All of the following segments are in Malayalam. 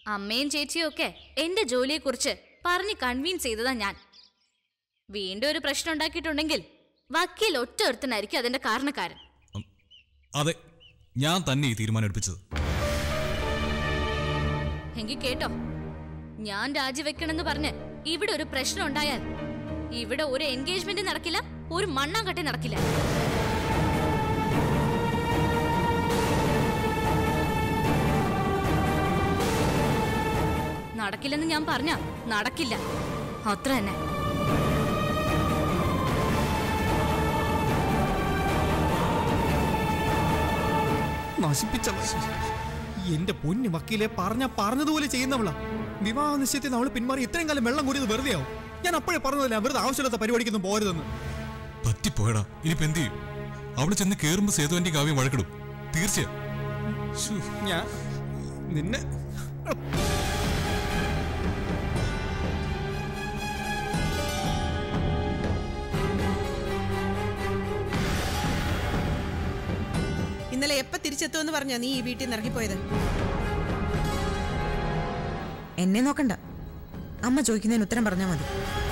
അമ്മയും ചേച്ചിയും ഒക്കെ എന്റെ ജോലിയെക്കുറിച്ച് പറഞ്ഞ് കൺവീൻസ് ചെയ്തതാ ഞാൻ വീണ്ടും ഒരു പ്രശ്നം ഉണ്ടാക്കിയിട്ടുണ്ടെങ്കിൽ വക്കീൽ ഒറ്റ ഒരുത്തനായിരിക്കും അതിന്റെ കാരണക്കാരൻ ഉം, അതെ ഞാൻ തന്നെ ഈ തീരുമാനം എടുപ്പിച്ചത് എങ്കിൽ കേട്ടോ ഞാൻ രാജിവെക്കണമെന്ന് പറഞ്ഞ് ഇവിടെ ഒരു പ്രശ്നം ഉണ്ടായാൽ ഇവിടെ ഒരു എൻഗേജ്മെന്റ് നടക്കില്ല ഒരു മണ്ണാങ്കട്ടി നടക്കില്ല നടക്കില്ലെന്ന് ഞാൻ പറഞ്ഞ നടക്കില്ല അത്ര തന്നെ നശിപ്പിച്ചവൾ എന്റെ പൊന്നു വക്കീലെ പറഞ്ഞ പറഞ്ഞതുപോലെ ചെയ്യുന്നവളാ വിവാഹ നിശ്ചയത്തിൽ അവൾ പിന്മാറി ഇത്രയും കാലം വെള്ളം കൂടിയത് വെറുതെയാവും ഞാൻ അപ്പോഴേ പറഞ്ഞതല്ല വെറുതെ ആവശ്യമില്ലാത്ത പരിപാടിക്കൊന്നും പോരുതെന്ന് പറ്റിപ്പോയടാ ഇനിയിപ്പോ എന്ത് ചെയ്യും അവിടെ ചെന്ന് കേറുമ്പോ സേതുവന്റെ കാവ്യം വഴക്കിടും തീർച്ചയായും ശ്ശോ, ഞാൻ നിന്നെ ഇന്നലെ എപ്പ തിരിച്ചെത്തുമെന്ന് പറഞ്ഞാ നീ ഈ വീട്ടിൽ നിന്ന് ഇറങ്ങിപ്പോയത് എന്നെ നോക്കണ്ട അമ്മ ചോദിക്കുന്നതിന് ഉത്തരം പറഞ്ഞാൽ മതി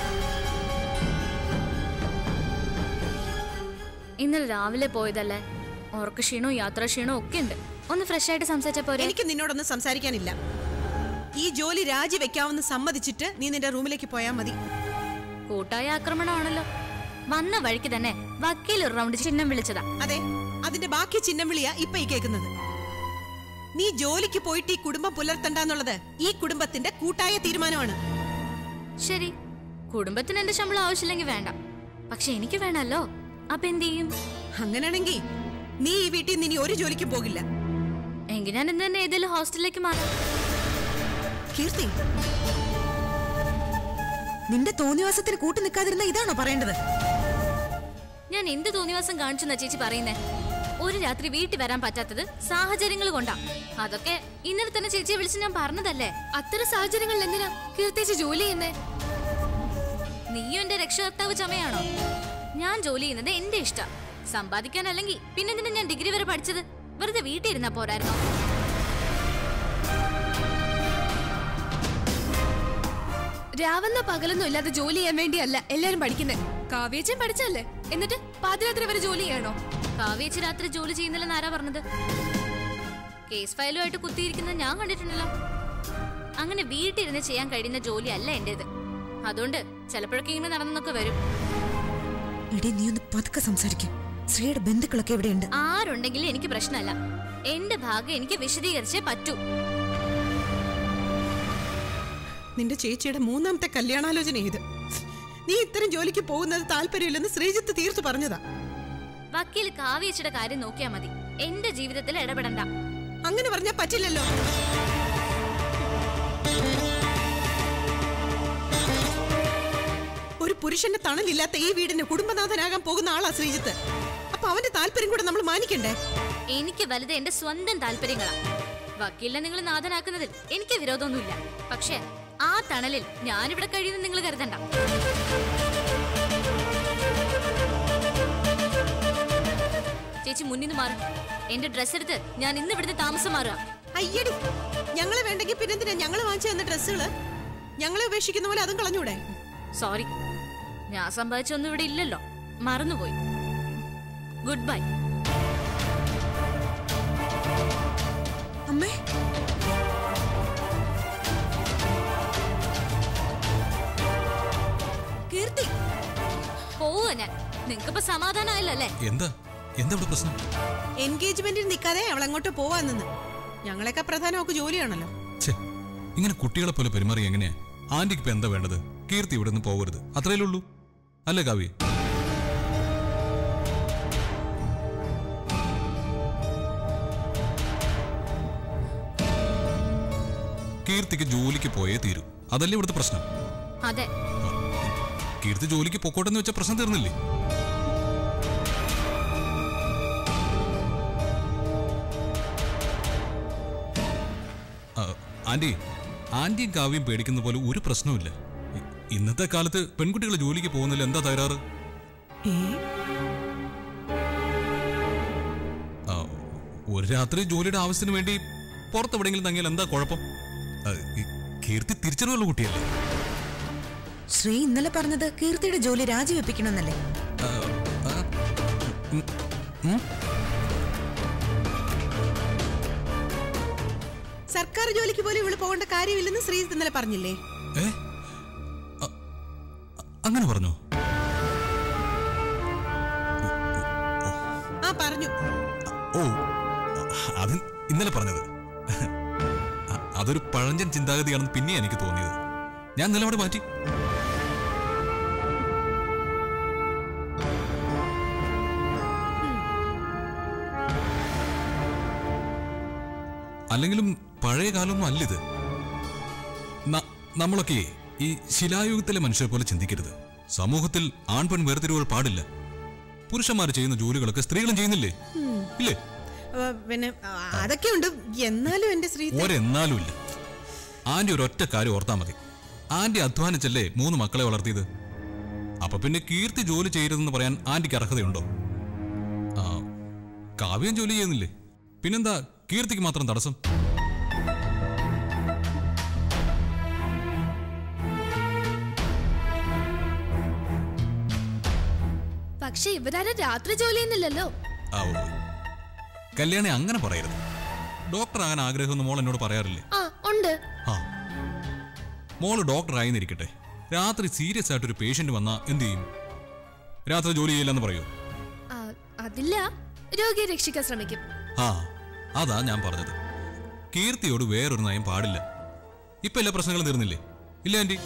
ഇന്നലെ രാവിലെ പോയതല്ലേ ഓർക്ക് ക്ഷീണവും യാത്രാക്ഷീണവും ഒക്കെ ഉണ്ട് ഒന്ന് ഫ്രഷ് ആയിട്ട് സംസാരിച്ച പോരെ എനിക്ക് നിന്നോടൊന്നും സംസാരിക്കാനില്ല ഈ ജോലി രാജിവെക്കാമെന്ന് സമ്മതിച്ചിട്ട് നീ നിന്റെ റൂമിലേക്ക് പോയാൽ മതി കൂട്ടായ ആക്രമണമാണല്ലോ വന്ന വഴിക്ക് തന്നെ വക്കീൽ ഒരു റൗണ്ട് ചിഹ്നം വിളിച്ചതാ അതെ അതിന്റെ ബാക്കി ചിഹ്നം വിളിയാ ഇപ്പൊ ഈ കേൾക്കുന്നത് നീ ജോലിക്ക് പോയിട്ട് ഈ കുടുംബം പുലർത്തണ്ടെന്നുള്ളത് ഈ കുടുംബത്തിന്റെ കൂട്ടായ തീരുമാനമാണ് ശരി കുടുംബത്തിന് എന്റെ ശമ്പളം ആവശ്യമില്ലെങ്കിൽ വേണ്ട പക്ഷെ എനിക്ക് വേണമല്ലോ അപ്പൊ എന്ത് ചെയ്യും അങ്ങനെയാണെങ്കിൽ നീ ഈ വീട്ടിൽ നിന്ന് ഇനി ഒരു ജോലിക്കും പോകില്ല എങ്കിൽ ഞാൻ ഇന്ന് തന്നെ ഏതെങ്കിലും ഹോസ്റ്റലിലേക്ക് മാറാം കീർത്തി നിന്റെ തോന്നിവാസത്തിന് കൂട്ടു നിൽക്കാതിരുന്ന ഇതാണോ പറയേണ്ടത് ഞാൻ എന്ത് തോന്നിവാസം കാണിച്ചെന്നാ ചേച്ചി പറയുന്നേ ഒരു രാത്രി വീട്ടിൽ വരാൻ പറ്റാത്തത് സാഹചര്യങ്ങൾ കൊണ്ടാ അതൊക്കെ ഇന്നലെ തന്നെ ചേച്ചിയെ വിളിച്ച് ഞാൻ പറഞ്ഞതല്ലേ അത്തരം സാഹചര്യങ്ങളിൽ എന്തിനാ കീർത്തിച്ച് ജോലി ചെയ്യുന്നേ നീയും എന്റെ രക്ഷകർത്താവ് ചമയാണോ ഞാൻ ജോലി ചെയ്യുന്നത് എന്റെ ഇഷ്ടം സമ്പാദിക്കാനല്ലെങ്കിൽ പിന്നെന്തിനാ ഞാൻ ഡിഗ്രി വരെ പഠിച്ചത് വെറുതെ വീട്ടിൽ ഇരുന്നാ പോരായിരുന്നോ രാവെന്ന പകലൊന്നും ഇല്ലാതെ ജോലി ചെയ്യാൻ വേണ്ടിയല്ല എല്ലാരും പഠിക്കുന്നത് കാവ്യച്ചൻ പഠിച്ചല്ലേ എന്നിട്ട് പാതിരാത്രി വരെ ജോലി ചെയ്യണോ കാവ്യേച്ചി രാത്രി ജോലി ചെയ്യുന്നില്ലെന്ന് ആരാ പറഞ്ഞത് കേസ് ഫയലുമായിട്ട് കുത്തിയിരിക്കുന്നത് ഞാൻ കണ്ടിട്ടുണ്ടല്ലോ അങ്ങനെ വീട്ടിലിരുന്ന് ചെയ്യാൻ കഴിയുന്ന ജോലി അല്ല എന്റേത് അതുകൊണ്ട് ചിലപ്പോഴൊക്കെ ഇങ്ങനെ നടന്നൊക്കെ വരും ഇടി നീ ഒന്ന് പതുക്കെ സംസാരിക്കും ശ്രീയുടെ ബന്ധുക്കളൊക്കെ എവിടെയുണ്ട് ആരുണ്ടെങ്കിലും എനിക്ക് പ്രശ്നമല്ല എന്റെ ഭാഗം എനിക്ക് വിശദീകരിച്ചേ പറ്റൂ നിന്റെ ചേച്ചിയുടെ മൂന്നാമത്തെ കല്യാണാലോചന ഇത് നീ ഇത്തരം ജോലിക്ക് പോകുന്നത് താല്പര്യമില്ലെന്ന് ശ്രീജിത്ത് തീർത്തു പറഞ്ഞതാ വക്കീൽ കാവ്യേച്ചിയുടെ കാര്യം നോക്കിയാ മതി എന്റെ ജീവിതത്തിൽ ഇടപെടണ്ട അങ്ങനെ പറഞ്ഞാൽ പറ്റില്ലല്ലോ ഒരു പുരുഷന്റെ തണലില്ലാത്ത ഈ വീടിന് കുടുംബനാഥനാകാൻ പോകുന്ന ആളാ ശ്രീജിത്ത് അപ്പൊ അവന്റെ താല്പര്യം കൂടെ നമ്മൾ മാനിക്കണ്ടേ എനിക്ക് വലുത് എന്റെ സ്വന്തം താല്പര്യങ്ങളാ വക്കീലിനെ നിങ്ങൾ നാഥനാക്കുന്നതിൽ എനിക്ക് വിരോധമൊന്നുമില്ല പക്ഷേ ആ തണലിൽ ഞാനിവിടെ കഴിയുന്ന നിങ്ങൾ കരുതണ്ട ചേച്ചി മുന്നിൽ നിന്ന് മാറും എന്റെ ഡ്രസ് എടുത്ത് ഞാൻ ഇന്ന് ഇവിടുന്ന് താമസം മാറുക അയ്യടി ഞങ്ങളെ വേണ്ടെങ്കിൽ പിന്നെന്തിനാ ഞങ്ങള് വാങ്ങിച്ചു തന്ന ഡ്രസ്സുകള് ഞങ്ങളെ ഉപേക്ഷിക്കുന്ന പോലെ അതും കളഞ്ഞൂടെ സോറി ഞാൻ സമ്പാദിച്ചൊന്നും ഇവിടെ ഇല്ലല്ലോ മറന്നുപോയി ഗുഡ് ബൈ അമ്മേ കീർത്തി പോവുക ഞാൻ നിങ്ങൾക്കിപ്പോ സമാധാനമായല്ലോ അല്ലേ എന്താ എന്താ ഇവിടെ പ്രശ്നം എൻഗേജ്മെന്റിൽ നിൽക്കാതെ അവൾ അങ്ങോട്ട് പോവാൻ നിന്ന് ഞങ്ങളെയൊക്കെ പ്രധാനം അവൾക്ക് ജോലിയാണല്ലോ ഛേ ഇങ്ങനെ കുട്ടികളെ പോലെ പെരുമാറി എങ്ങനെയാ ആന്റിക്ക് ഇപ്പൊ എന്താ വേണ്ടത് കീർത്തി ഇവിടെ നിന്ന് പോകരുത് അത്രയല്ലേ ഉള്ളൂ അല്ലേ കാവ്യ കീർത്തിക്ക് ജോലിക്ക് പോയേ തീരൂ അതല്ലേ ഇവിടുത്തെ പ്രശ്നം അതെ കീർത്തി ജോലിക്ക് പൊക്കോട്ടെന്ന് വെച്ച പ്രശ്നം തീർന്നില്ലേ ആ, ആന്റി ആന്റിയും കാവ്യം പേടിക്കുന്ന പോലെ ഒരു പ്രശ്നവുമില്ല ഇ- ഇന്നത്തെ കാലത്ത് പെൺകുട്ടികൾ ജോലിക്ക് പോകുന്നില്ല എന്താ തകരാറ് ആ, ഒരു രാത്രി ജോലിയുടെ ആവശ്യത്തിന് വേണ്ടി പുറത്തെവിടെയെങ്കിലും തങ്ങിയാൽ എന്താ കുഴപ്പം ആ, ഈ കീർത്തി തിരിച്ചറിവുള്ള കുട്ടിയല്ലേ ശ്രീ ഇന്നലെ പറഞ്ഞത് കീർത്തിയുടെ ജോലി രാജിവെപ്പിക്കണമെന്നല്ലേ ആ, ആ, ഉം, ഉം. സർക്കാർ ജോലിക്ക് പോലും ഇവള് പോകേണ്ട കാര്യമില്ലെന്ന് ശ്രീജിത്ത് ഇന്നലെ പറഞ്ഞില്ലേ ഏ അ- അങ്ങനെ പറഞ്ഞോ ആ പറഞ്ഞു ഓ അത് ഇന്നലെ പറഞ്ഞത് അ- അതൊരു പഴഞ്ചൻ ചിന്താഗതിയാണെന്ന് പിന്നെ എനിക്ക് തോന്നിയത് ഞാൻ നിലപാട് മാറ്റി അല്ലെങ്കിലും പഴയ കാലമൊന്നും അല്ലിത് ന- നമ്മളൊക്കെ ഈ ശിലായുഗത്തിലെ മനുഷ്യരെ പോലെ ചിന്തിക്കരുത് സമൂഹത്തിൽ ആൺപെൺ വേർതിരിവുകൾ പാടില്ല പുരുഷന്മാർ ചെയ്യുന്ന ജോലികളൊക്കെ സ്ത്രീകളും ചെയ്യുന്നില്ലേ ഇല്ലേ ആ, പിന്നെ ആ, അതൊക്കെ ഉണ്ട് എന്നാലും എന്റെ ശ്രീജിത്ത് ഒരെന്നാലും ഇല്ല ആന്റി ഒരൊറ്റ കാര്യം ഓർത്താ മതി ആന്റി അധ്വാനിച്ചല്ലേ മൂന്ന് മക്കളെ വളർത്തിയത് അപ്പൊ പിന്നെ കീർത്തി ജോലി ചെയ്യരുതെന്ന് പറയാൻ ആന്റിക്ക് അർഹതയുണ്ടോ ആ കാവ്യം ജോലി ചെയ്യുന്നില്ലേ പിന്നെന്താ കീർത്തിക്ക് മാത്രം തടസ്സം പക്ഷെ ഇവരാരും രാത്രി ജോലി ചെയ്യുന്നില്ലല്ലോ ആ ഓ കല്യാണി അങ്ങനെ പറയരുത് ഡോക്ടർ ആകാൻ ആഗ്രഹമെന്ന് മോൾ എന്നോട് പറയാറില്ലേ ആ ഉണ്ട് ആ മോള് ഡോക്ടർ ആയെന്നിരിക്കട്ടെ രാത്രി സീരിയസ് ആയിട്ട് ഒരു പേഷ്യന്റ് വന്നാ എന്ത് ചെയ്യും രാത്രി ജോലി ചെയ്യില്ലെന്ന് പറയൂ ആ, അതില്ല രോഗിയെ രക്ഷിക്കാൻ ശ്രമിക്കും ആ അതാ ഞാൻ പറഞ്ഞത് കീർത്തിയോട് വേറൊരു നയം പാടില്ല ഇപ്പൊ എല്ലാ പ്രശ്നങ്ങളും തീർന്നില്ലേ ഇല്ല ആന്റി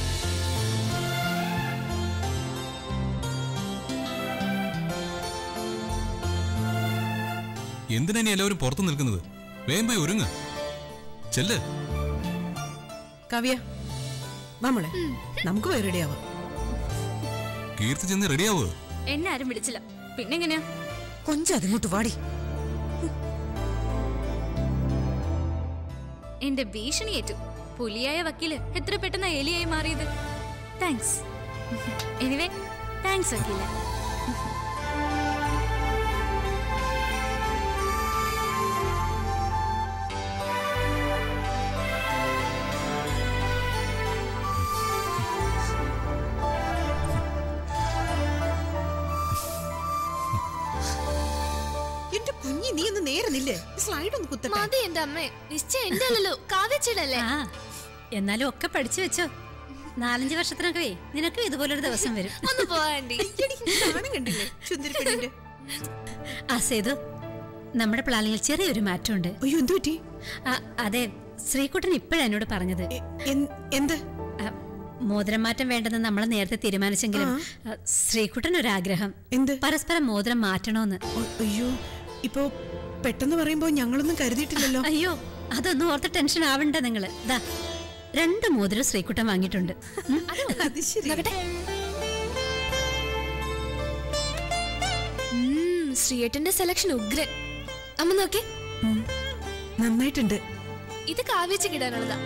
എന്തിനാ ഇനി എല്ലാവരും പുറത്തു നിൽക്കുന്നത് വേഗം പോയി ഒരുങ്ങ് ചെല്ല് കവ്യ നമ്മളെ നമുക്ക് പോയി റെഡിയാവാം കീർത്തി ചെന്ന് റെഡിയാവുക എന്നെ ആരും വിളിച്ചില്ല പിന്നെങ്ങനെയാ കൊഞ്ചം അതിങ്ങോട്ട് വാടി എന്റെ ഭീഷണിയേറ്റു പുലിയായ വക്കീല് എത്ര പെട്ടെന്ന് എലിയായി മാറിയത് താങ്ക്സ് എനിവേ താങ്ക്സ് വക്കീല എന്റെ കുഞ്ഞി നീ ഒന്ന് നേരെ നില്ലേ സ്ലൈഡ് ഒന്ന് കുത്തട്ടെ മതി എന്റെ അമ്മേ നിശ്ചയം എന്റെ അല്ലല്ലോ കാവ്യച്ചേടല്ലേ ആ എന്നാലും ഒക്കെ പഠിച്ചു വെച്ചോ നാലഞ്ച് വർഷത്തിനൊക്കെ നിനക്കും ഇതുപോലൊരു ദിവസം വരും ഒന്ന് പോവാണ്ടി നാണം കണ്ടില്ലേ ചുന്തിരി പെണ്ണിന്റെ ആ സേതു നമ്മുടെ പ്ലാനിങ്ങിൽ ചെറിയൊരു മാറ്റമുണ്ട് അയ്യോ എന്തു പറ്റി ആ, അതെ ശ്രീകുട്ടൻ ഇപ്പോഴാ എന്നോട് പറഞ്ഞത് എ- എൻ- എന്ത് ആ, മോതിരം മാറ്റം വേണ്ടെന്ന് നമ്മൾ നേരത്തെ തീരുമാനിച്ചെങ്കിലും ആ, ശ്രീകുട്ടൻ ഒരാഗ്രഹം എന്ത് പരസ്പരം മോതിരം മാറ്റണോന്ന് ഒ- അയ്യോ ഇപ്പോ പെട്ടെന്ന് പറയുമ്പോ ഞങ്ങളൊന്നും കരുതിയിട്ടില്ലല്ലോ അയ്യോ അതൊന്നും ഓർത്ത് ടെൻഷൻ ആവണ്ട നിങ്ങള് ദാ രണ്ട് മോതിരം ശ്രീകുട്ടൻ വാങ്ങിയിട്ടുണ്ട് ഉം. അത് ശരി ഉം, ശ്രീയേട്ടന്റെ സെലക്ഷൻ ഉഗ്രൻ അമ്മ നോക്കി ഉം. നന്നായിട്ടുണ്ട് ഇത് കാവ്യച്ചക്കിടാനുള്ളതാ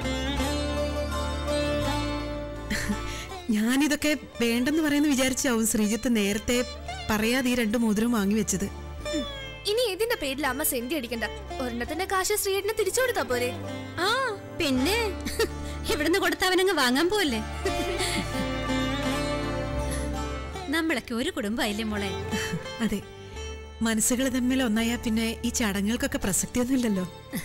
ഞാനിതൊക്കെ വേണ്ടെന്ന് പറയുന്ന വിചാരിച്ചാവും ശ്രീജിത്ത് നേരത്തെ പറയാതെ ഈ രണ്ട് മോതിരം വാങ്ങി വെച്ചത് ഉം, ഇനി ഇതിന്റെ പേരിൽ അമ്മ സെന്റി അടിക്കണ്ട ഒരെണ്ണത്തിന്റെ കാശ് ശ്രീയേട്ടന് തിരിച്ചു കൊടുത്താ പോരെ ആ പിന്നെ ഇവിടുന്ന് കൊടുത്ത അവനങ്ങ് വാങ്ങാൻ പോവല്ലേ നമ്മളൊക്കെ ഒരു കുടുംബമായില്ലേ മോളെ അതെ മനസ്സുകൾ തമ്മിൽ ഒന്നായാ പിന്നെ ഈ ചടങ്ങുകൾക്കൊക്കെ പ്രസക്തിയൊന്നുമില്ലല്ലോ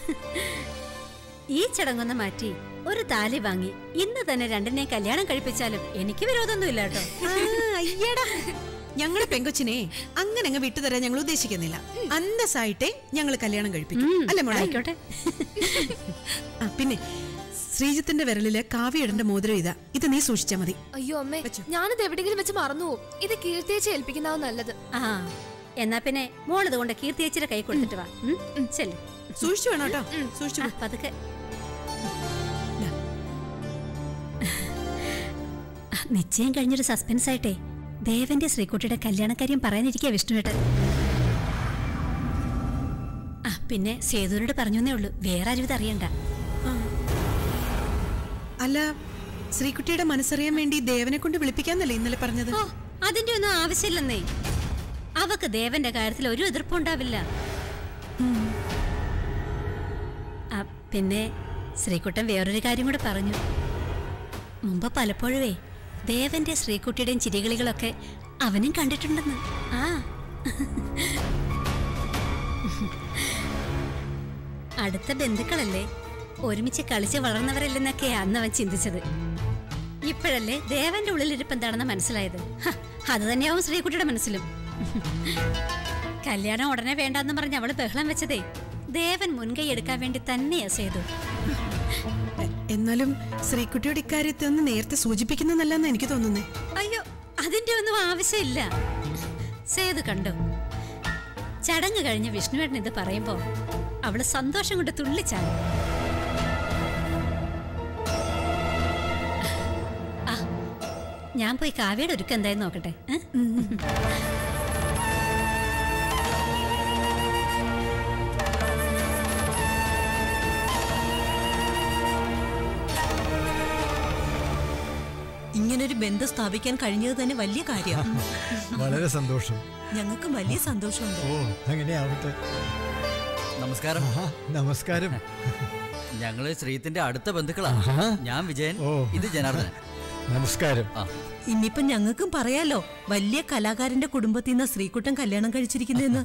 ഈ ചടങ്ങൊന്ന് മാറ്റി ഒരു താലി വാങ്ങി ഇന്ന് തന്നെ രണ്ടിനെ കല്യാണം കഴിപ്പിച്ചാലും എനിക്ക് വിരോധമൊന്നുമില്ല കേട്ടോ ആ, അയ്യടാ ഞങ്ങളെ പെങ്കൊച്ചിനെ അങ്ങനെ അങ്ങ് വിട്ടുതരാൻ ഞങ്ങൾ ഉദ്ദേശിക്കുന്നില്ല അന്തസ്സായിട്ടേ ഞങ്ങൾ കല്യാണം കഴിപ്പിക്കും ഉം, അല്ലേ മോളെ ആയിക്കോട്ടെ ആ, പിന്നെ ശ്രീജിത്തിന്റെ വിരലില് കാവ്യയുടെ മോതിരം ഇതാ ഇത് നീ സൂക്ഷിച്ചാ മതി അയ്യോ അമ്മേ വെച്ചോ. ഞാനിത് എവിടെയെങ്കിലും വെച്ച് മറന്നു പോകും ഇത് കീർത്തിയേച്ച് ഏൽപ്പിക്കുന്നതാവും നല്ലത് ആ എന്നാ പിന്നെ മോളിത് കൊണ്ട് കീർത്തിയച്ചിയുടെ കൈ കൊടുത്തിട്ട് വാ ഉം, ഉം, ചെല്ല് സൂക്ഷിച്ചു വേണം കേട്ടോ സൂക്ഷിച്ചു ആ, പതുക്കെ ആ, നിശ്ചയം കഴിഞ്ഞൊരു സസ്പെൻസ് ആയിട്ടേ ദേവന്റെ ശ്രീകുട്ടിയുടെ കല്യാണക്കാര്യം പറയാനിരിക്കുക വിഷ്ണുവേട്ടൻ ആ പിന്നെ സേതുവിനോട് പറഞ്ഞേ ഉള്ളൂ വേറെ ആരും ഇത് അറിയണ്ട അല്ല ശ്രീകുട്ടിയുടെ മനസ്സറിയാൻ വേണ്ടി ദേവനെ കൊണ്ട് വിളിപ്പിക്കാന്നല്ലേ ഇന്നലെ പറഞ്ഞത് ഓ അതിന്റെ ഒന്നും ആവശ്യമില്ലെന്നേ അവക്ക് ദേവന്റെ കാര്യത്തിൽ ഒരു എതിർപ്പുണ്ടാവില്ല ആ, പിന്നെ ശ്രീകുട്ടൻ വേറൊരു കാര്യം കൂടെ പറഞ്ഞു മുമ്പ് പലപ്പോഴേ ദേവന്റെ ശ്രീകുട്ടിയുടെയും ചിരികളികളൊക്കെ അവനും കണ്ടിട്ടുണ്ടെന്ന് ആ അടുത്ത ബന്ധുക്കളല്ലേ ഒരുമിച്ച് കളിച്ച് വളർന്നവരല്ലെന്നൊക്കെ അന്ന് അവൻ ചിന്തിച്ചത് ഇപ്പോഴല്ലേ ദേവന്റെ ഉള്ളിലിരിപ്പ് എന്താണെന്ന് മനസ്സിലായത് ഹ, അത് തന്നെയാവും ശ്രീകുട്ടിയുടെ മനസ്സിലും കല്യാണം ഉടനെ വേണ്ടെന്ന് പറഞ്ഞ് അവള് ബഹളം വെച്ചതേ ദേവൻ മുൻകൈ എടുക്കാൻ വേണ്ടി തന്നെയാ സേതു എ- എന്നാലും ശ്രീകുട്ടിയുടെ ഇക്കാര്യത്തെ ഒന്ന് നേരത്തെ സൂചിപ്പിക്കുന്നതല്ലെന്ന് എനിക്ക് തോന്നുന്നേ അയ്യോ അതിന്റെ ഒന്നും ആവശ്യമില്ല സേതു കണ്ടു ചടങ്ങ് കഴിഞ്ഞ് വിഷ്ണുവേട്ടൻ ഇത് പറയുമ്പോ അവള് സന്തോഷം കൊണ്ട് തുള്ളിച്ചാണ് ആ ഞാൻ പോയി കാവ്യയുടെ ഒരുക്കം എന്തായെന്ന് നോക്കട്ടെ ഏ? ഇങ്ങനൊരു ബന്ധം സ്ഥാപിക്കാൻ കഴിഞ്ഞത് തന്നെ വലിയ കാര്യമാണ് വളരെ സന്തോഷം ഞങ്ങൾക്ക് വലിയ സന്തോഷമുണ്ട് ഓ അങ്ങനെ ആവട്ടെ നമസ്കാരം ആഹാ, നമസ്കാരം ഞങ്ങള് ശ്രീത്തിന്റെ അടുത്ത ബന്ധുക്കളാ ആഹാ. ഞാൻ വിജയൻ ഓ. ഇത് ജനാർദ്ദനൻ നമസ്കാരം ആ ഇനിയിപ്പൊ ഞങ്ങൾക്കും പറയാലോ വലിയ കലാകാരന്റെ കുടുംബത്തിൽ നിന്ന് ശ്രീകുട്ടൻ കല്യാണം കഴിച്ചിരിക്കുന്നതെന്ന്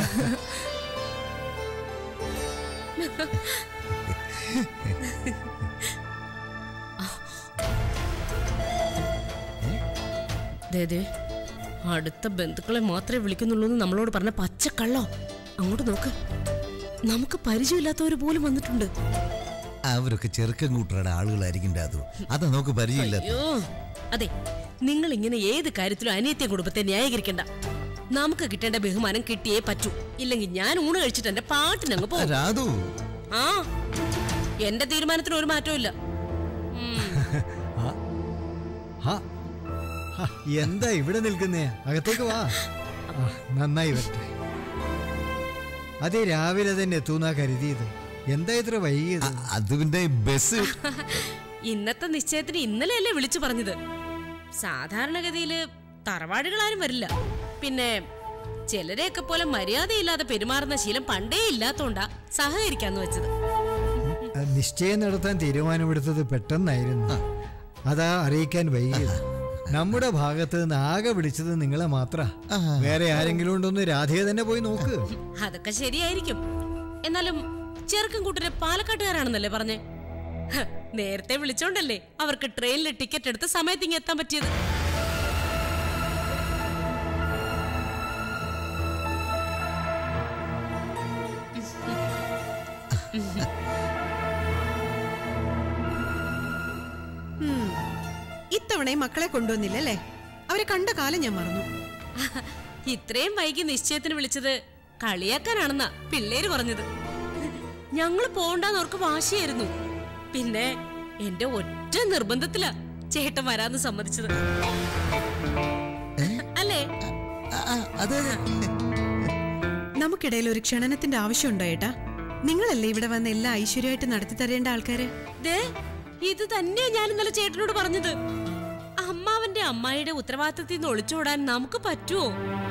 ദേ അടുത്ത ബന്ധുക്കളെ മാത്രമേ വിളിക്കുന്നുള്ളൂ എന്ന് നമ്മളോട് പറഞ്ഞ പച്ചക്കള്ളോ അങ്ങോട്ട് നോക്ക് നമുക്ക് പരിചയമില്ലാത്തവർ പോലും വന്നിട്ടുണ്ട് അവരൊക്കെ ചെറുക്കം കൂട്ടറുടെ ആളുകളായിരിക്കും രാതു അത് നമുക്ക് പരിചയമില്ല അയ്യോ അതെ നിങ്ങൾ ഇങ്ങനെ ഏത് കാര്യത്തിലും അനിയത്തെ കുടുംബത്തെ ന്യായീകരിക്കണ്ട നമുക്ക് കിട്ടേണ്ട ബഹുമാനം കിട്ടിയേ പറ്റൂ ഇല്ലെങ്കിൽ ഞാൻ ഊണ് കഴിച്ചിട്ട് എന്റെ പാട്ടിനങ്ങ് പോകും രാതു ആ എന്റെ തീരുമാനത്തിന് ഒരു മാറ്റവും ഇല്ല ഹാ, ഹാ, എന്താ ഇവിടെ നിൽക്കുന്നേ അകത്തേക്ക് വാ ആ, നന്നായി വരട്ടെ അതെ രാവിലെ തന്നെ എത്തൂന്നാ കരുതിയത് എന്താ ഇത്ര വൈകിയത് അത് പിന്നെ ബസ് ഇന്നത്തെ നിശ്ചയത്തിന് ഇന്നലെയല്ലേ വിളിച്ചു പറഞ്ഞത് സാധാരണഗതിയില് തറവാടുകളാരും വരില്ല പിന്നെ ചിലരെയൊക്കെ പോലെ മര്യാദയില്ലാതെ പെരുമാറുന്ന ശീലം പണ്ടേ ഇല്ലാത്തോണ്ടാ സഹകരിക്കാന്ന് വെച്ചത് നിശ്ചയം നടത്താൻ തീരുമാനമെടുത്തത് പെട്ടെന്നായിരുന്നു അതാ അറിയിക്കാൻ വൈകിയത് നമ്മുടെ ഭാഗത്ത് നിന്ന് ആകെ വിളിച്ചത് നിങ്ങളെ മാത്ര വേറെ ആരെങ്കിലും ഉണ്ടോന്ന് രാധയെ തന്നെ പോയി നോക്ക് അതൊക്കെ ശരിയായിരിക്കും എന്നാലും ചെറുക്കൻ കൂട്ടരെ പാലക്കാട്ടുകാരാണെന്നല്ലേ പറഞ്ഞേ ഹ, നേരത്തെ വിളിച്ചോണ്ടല്ലേ അവർക്ക് ട്രെയിനിൽ ടിക്കറ്റ് എടുത്ത് സമയത്ത് ഇങ്ങ് എത്താൻ പറ്റിയത് ഉം. ഇത്തവണയും മക്കളെ കൊണ്ടുവന്നില്ലല്ലേ അവരെ കണ്ട കാലം ഞാൻ മറന്നു ഇത്രയും വൈകി നിശ്ചയത്തിന് വിളിച്ചത് കളിയാക്കാനാണെന്നാ പിള്ളേര് പറഞ്ഞത് ഞങ്ങള് പോണ്ടെന്ന് അവർക്ക് വാശിയായിരുന്നു പിന്നെ എന്റെ ഒറ്റ നിർബന്ധത്തിലാ ചേട്ടൻ വരാന്ന് സമ്മതിച്ചത് അല്ലേ അതെ നമുക്കിടയിൽ ഒരു ക്ഷണനത്തിന്റെ ആവശ്യമുണ്ടോ ഏട്ടാ നിങ്ങളല്ലേ ഇവിടെ വന്ന് എല്ലാം ഐശ്വര്യമായിട്ട് നടത്തി തരേണ്ട ആൾക്കാര് ദേ ഇത് തന്നെയാ ഞാൻ ഇന്നലെ ചേട്ടനോട് പറഞ്ഞത് അമ്മാവന്റെ അമ്മായിയുടെ ഉത്തരവാദിത്തത്തിൽ നിന്ന് ഒളിച്ചോടാൻ നമുക്ക് പറ്റുമോ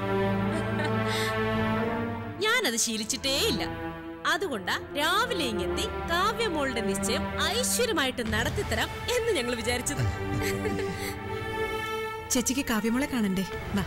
ഞാനത് ശീലിച്ചിട്ടേ ഇല്ല അതുകൊണ്ടാ രാവിലെ ഇങ്ങെത്തി കാവ്യമോളുടെ നിശ്ചയം ഐശ്വര്യമായിട്ട് നടത്തിത്തരാം എന്ന് ഞങ്ങൾ വിചാരിച്ചത് ചേച്ചിക്ക് കാവ്യമോളെ കാണണ്ടേ വാ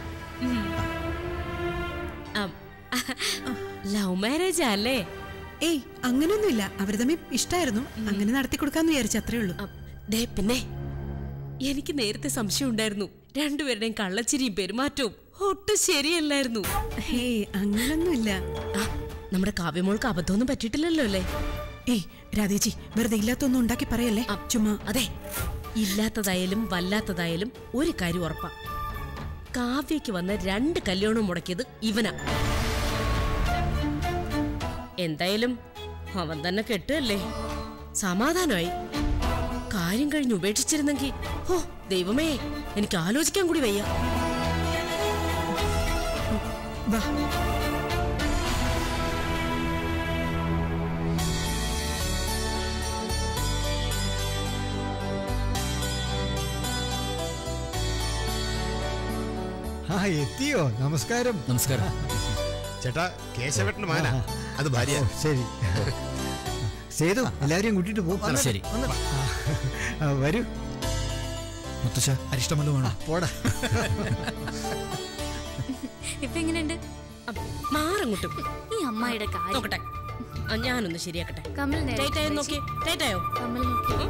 ലവ് മാരേജ് അല്ലേ ഏയ് അങ്ങനെയൊന്നുമില്ല അവർ തമ്മിൽ ഇഷ്ടായിരുന്നു അങ്ങനെ നടത്തി കൊടുക്കാന്ന് വിചാരിച്ചു അത്രേ ഉള്ളൂ അ, ദേ പിന്നെ എനിക്ക് നേരത്തെ സംശയം ഉണ്ടായിരുന്നു രണ്ടുപേരുടെയും കള്ളച്ചിരിയും പെരുമാറ്റവും ഒട്ടും ശരിയല്ലായിരുന്നു ഹേയ് അങ്ങനൊന്നുമില്ല ആ, നമ്മുടെ കാവ്യമോൾക്ക് അബദ്ധമൊന്നും പറ്റിയിട്ടില്ലല്ലോ അല്ലേ ഏയ് രാധേജി വെറുതെ ഇല്ലാത്തൊന്നും ഉണ്ടാക്കി പറയല്ലേ ആ, ചുമ്മാ അതെ ഇല്ലാത്തതായാലും വല്ലാത്തതായാലും ഒരു കാര്യം ഉറപ്പാ കാവ്യക്ക് വന്ന രണ്ട് കല്യാണവും മുടക്കിയത് ഇവനാ എന്തായാലും അവൻ തന്നെ കെട്ടുകല്ലേ സമാധാനമായി കാര്യം കഴിഞ്ഞ് ഉപേക്ഷിച്ചിരുന്നെങ്കിൽ ഓ ദൈവമേ എനിക്ക് ആലോചിക്കാൻ കൂടി വയ്യ വാ ആ എത്തിയോ നമസ്കാരം നമസ്കാരം ചേട്ടാ കേശവേട്ടന്റെ മാനാ അത് ഭാര്യ ഓ, ശരി സേതു എല്ലാവരെയും കൂട്ടിയിട്ട് പോകും ശരി. വരൂ മുത്തശ്ശ അരിഷ്ടമല്ലോ വേണോ പോടാ ഇപ്പൊ എങ്ങനെയുണ്ട് മാറങ്ങോട്ടും ഈ അമ്മായിയുടെ കാര്യം നോക്കട്ടെ ആ, ഞാനൊന്ന് ശരിയാക്കട്ടെ കമൽ നേരെ ടൈറ്റ് ആയോ നോക്കി ടൈറ്റ് ആയോ കമൽ നോക്കി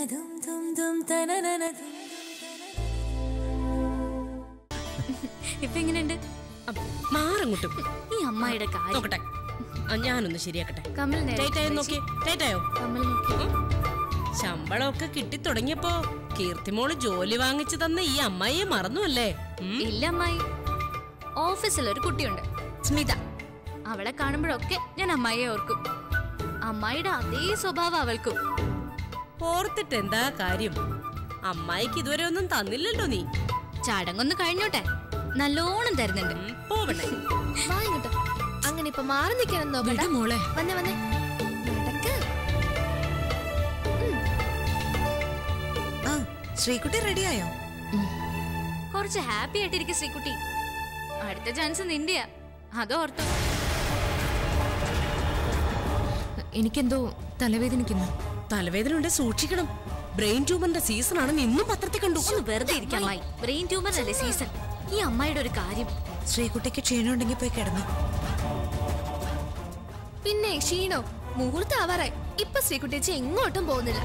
ഇപ്പൊ എങ്ങനെയുണ്ട് മാറങ്ങോട്ടും ഈ അമ്മായിയുടെ കാര്യം നോക്കട്ടെ ആ, ഞാനൊന്ന് ശരിയാക്കട്ടെ കമൽ നേരെ ടൈറ്റ് ആയോ നോക്കി ടൈറ്റ് ആയോ കമൽ നോക്കി ശമ്പളമൊക്കെ കിട്ടി തുടങ്ങിയപ്പോ കീർത്തിമോള് ജോലി വാങ്ങിച്ചു തന്ന ഈ അമ്മായിയെ മറന്നു അല്ലേ ഉം? ഇല്ല അമ്മായി ഓഫീസിൽ ഒരു കുട്ടിയുണ്ട് സ്മിത അവളെ കാണുമ്പോഴൊക്കെ ഞാൻ അമ്മായിയെ ഓർക്കും അമ്മായിയുടെ അതേ സ്വഭാവം അവൾക്കും ഓർത്തിട്ട് എന്താ കാര്യം അമ്മായിക്ക് ഇതുവരെ ഒന്നും തന്നില്ലല്ലോ നീ ചടങ്ങൊന്ന് കഴിഞ്ഞോട്ടെ നല്ലോണം തരുന്നുണ്ട് ഉം, പോവണേ വാ ഇങ്ങോട്ട് അങ്ങനെ ഇപ്പൊ മാറി നിൽക്കണം നോക്കട്ടെ മോളെ വന്നേ വന്നേ നടക്ക് ആ ശ്രീകുട്ടി റെഡിയായോ കുറച്ച് ഹാപ്പി ആയിട്ടിരിക്കും ശ്രീകുട്ടി അടുത്ത ചാൻസ് നിന്റെയാ അതോർത്തു എനിക്കെന്തോ തലവേദനിക്കുന്നു തലവേദന ഉണ്ട് സൂക്ഷിക്കണം ബ്രെയിൻ ട്യൂമറിന്റെ സീസൺ ആണെന്ന് ഇന്നും പത്രത്തിൽ കണ്ടു ഒന്ന് വെറുതെ ഇരിക്കാം അമ്മായി ബ്രെയിൻ ട്യൂമർ അല്ലേ സീസൺ ഈ അമ്മായിയുടെ ഒരു കാര്യം ശ്രീകുട്ടിക്ക് ക്ഷീണമുണ്ടെങ്കിൽ പോയി കിടന്നു പിന്നെ ക്ഷീണോ മുഹൂർത്തം ആവാറായി ഇപ്പൊ ശ്രീകുട്ടിച്ച് എങ്ങോട്ടും പോകുന്നില്ല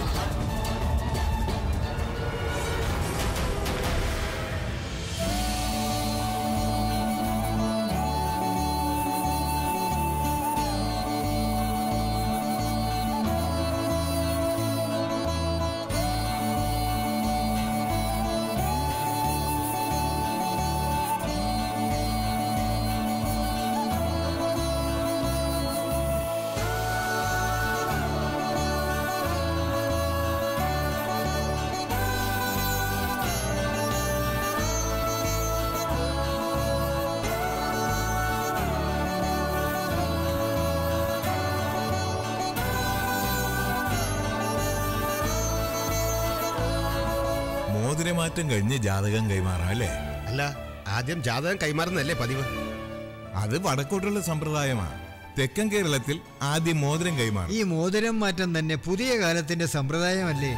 മോതിരമാറ്റം കഴിഞ്ഞ് ജാതകം കൈമാറാം അല്ലേ അല്ല ആദ്യം ജാതകം കൈമാറുന്നല്ലേ പതിവ് അത് വടക്കോട്ടുള്ള സമ്പ്രദായമാണ് തെക്കൻ കേരളത്തിൽ ആദ്യം മോതിരം കൈമാറും ഈ മോതിരം മാറ്റം തന്നെ പുതിയ കാലത്തിന്റെ സമ്പ്രദായമല്ലേ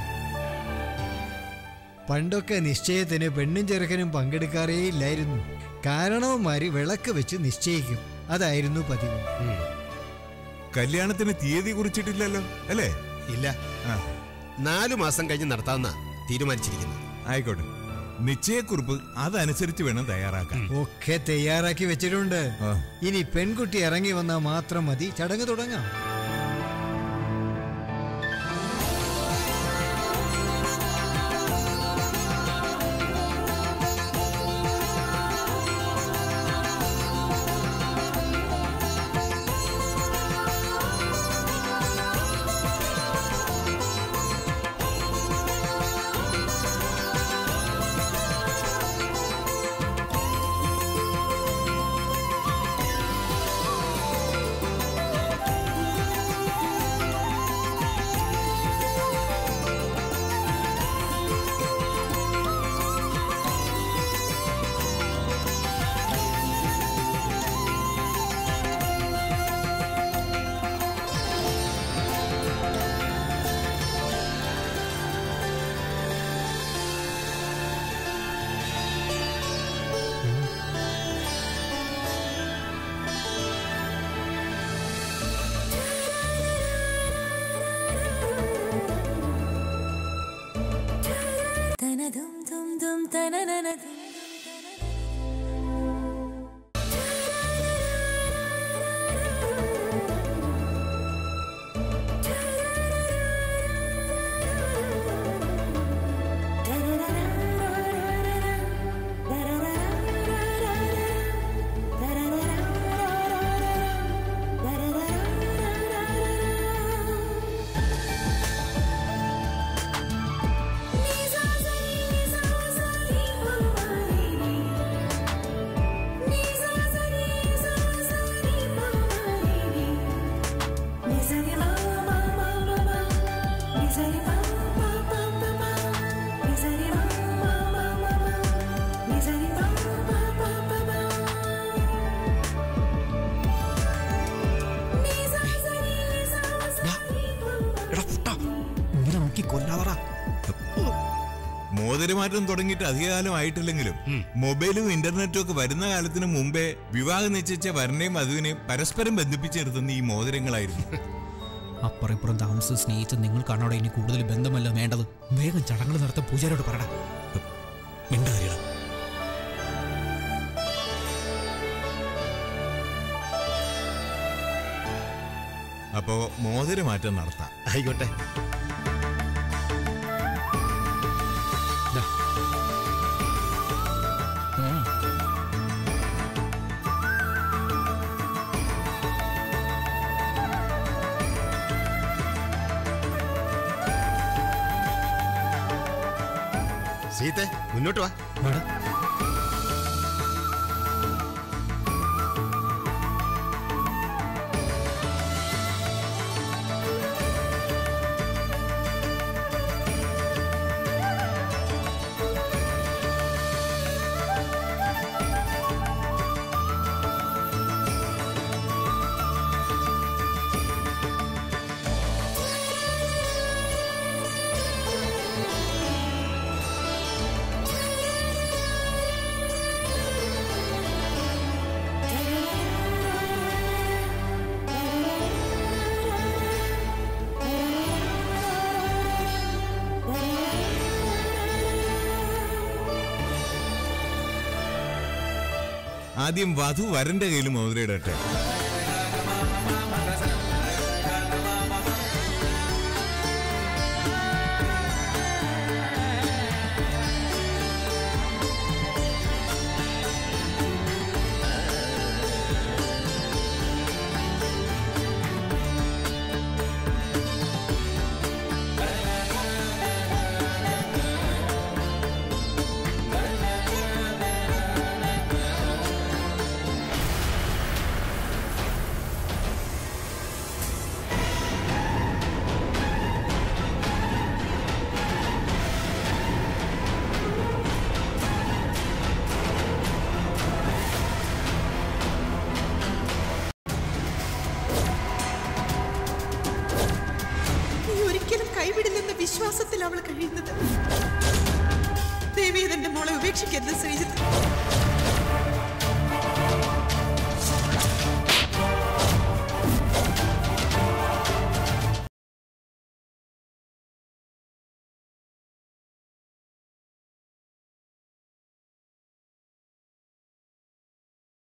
പണ്ടൊക്കെ നിശ്ചയത്തിന് പെണ്ണും ചെറുക്കനും പങ്കെടുക്കാറേ ഇല്ലായിരുന്നു കാരണവന്മാര് വിളക്ക് വെച്ച് നിശ്ചയിക്കും അതായിരുന്നു പതിവ് കല്യാണത്തിന് തീയതി കുറിച്ചിട്ടില്ലല്ലോ അല്ലേ ഇല്ല ആ നാലു മാസം കഴിഞ്ഞ് നടത്താമെന്ന തീരുമാനിച്ചിരിക്കുന്നത് ആയിക്കോട്ടെ നിശ്ചയക്കുറിപ്പ് അതനുസരിച്ച് വേണം തയ്യാറാക്കാൻ ഒക്കെ തയ്യാറാക്കി വെച്ചിട്ടുണ്ട് ആ. ഇനി പെൺകുട്ടി ഇറങ്ങി വന്നാൽ മാത്രം മതി ചടങ്ങ് തുടങ്ങാം Ni sa sa ni sa sa ni കൊല്ലാവറ മോതിരമാറ്റം തുടങ്ങിയിട്ട് അധികകാലം ആയിട്ടില്ലെങ്കിലും മൊബൈലും ഇന്റർനെറ്റും ഒക്കെ വരുന്ന കാലത്തിന് മുമ്പേ വിവാഹം നിശ്ചയിച്ച വരനെയും വധുവിനെയും പരസ്പരം ബന്ധിപ്പിച്ച് നിർത്തുന്ന ഈ മോതിരങ്ങളായിരുന്നു അപ്പുറം ഇപ്പുറം താമസിച്ച് സ്നേഹിച്ച് നിങ്ങൾക്കാണോടെ ഇനി കൂടുതൽ ബന്ധമല്ല വേണ്ടത് വേഗം ചടങ്ങുകൾ നടത്താൻ പൂജാരോട് പറയടാ മിണ്ടാതിരിടാ അപ്പോ മോതിരമാറ്റം നടത്താം ആയിക്കോട്ടെ സീത്തെ മുന്നോട്ട് വാ ആദ്യം വധു വരന്റെ കയ്യിൽ മോതിരയിടട്ടെ നീ ഒരിക്കലും കൈവിടില്ലെന്ന വിശ്വാസത്തിൽ അവൾ കഴിയുന്നത് ദേവി എന്റെ മോളെ ഉപേക്ഷിക്കരുത് ശ്രീജിത്ത്